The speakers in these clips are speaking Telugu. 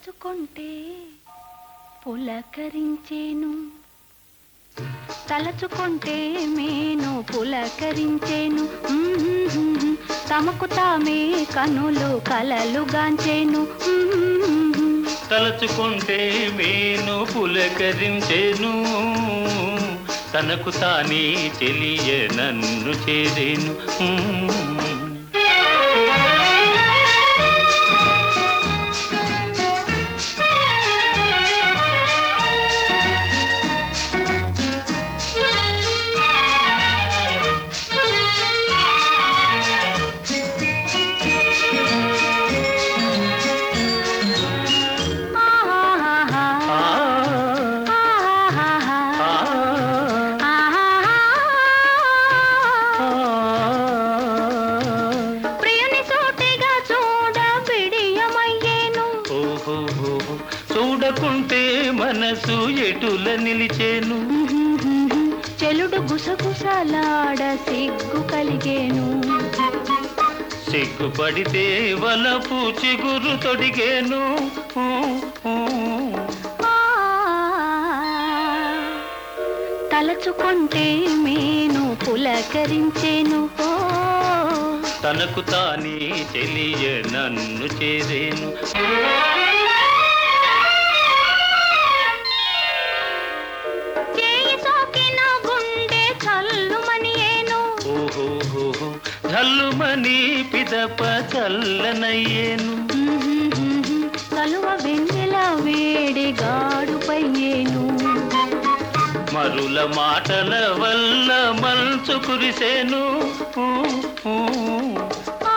తలుచుకుంటే పులకరించేను తలచుకుంటే మేను పులకరించేను మ్మ్. తమకు తామే కనులు కలలు గాంచేను మ్మ్. తలచుకుంటే మేను పులకరించెను తనకు తానే చెలియ నన్ను చేరేను మ్మ్. ఆహాహా. ఆ, ఆహాహా. ఆ, ఆహాహా. ఆ. ప్రియుని సూటిగా చూడ బిడియమయ్యేను ఓహో ఓహో. చూడకుంటే మనసు ఎటుల నిలిచేను చెలుడు గుసగుసలాడ సిగ్గు కలిగేను సిగ్గుపడితే వలపు చిగురు తొడిగేను ఊ, ఊ. ఆ, తలచుకుంటే మేను పులకరించేను ఓ, తనకు తానే తెలియ నన్ను చేరేను చేయి సోకిన గుండె చల్లుమనియేను ఓహో ఓహో జల్లుమని పిదప చల్లనయ్యేను కలువ వెన్నెల వేడి గాడుపయ్యేను మరుల మాటల వల్ల మంచు కురిసేను ఊ, ఊ. ఆ,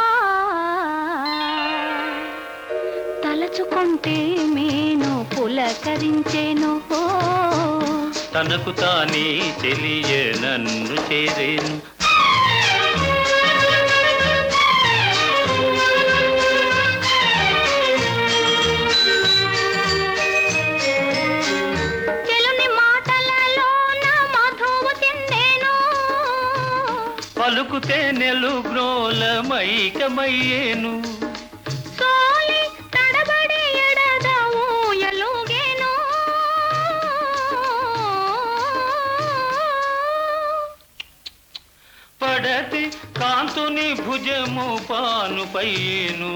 తలచుకుంటే మేను పులకరించేను ఓ తనకు తానే తెలియ నన్ను చేరేను చెలుని మాటలలోన మధువు తిన్నేను పలుకుతే నెలు గ్రోలమైకమయ్యేను సోలి తడబడి ఎడద ఊయలుగేను పడతి కాంతుని భుజము పానుపయ్యేను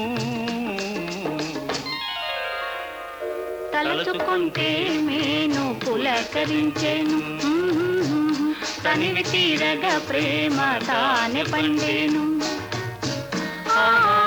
తలచుకుంటే మేను పులకరించేను తనివి తీరగా ప్రేమ తానే పండేను ఆ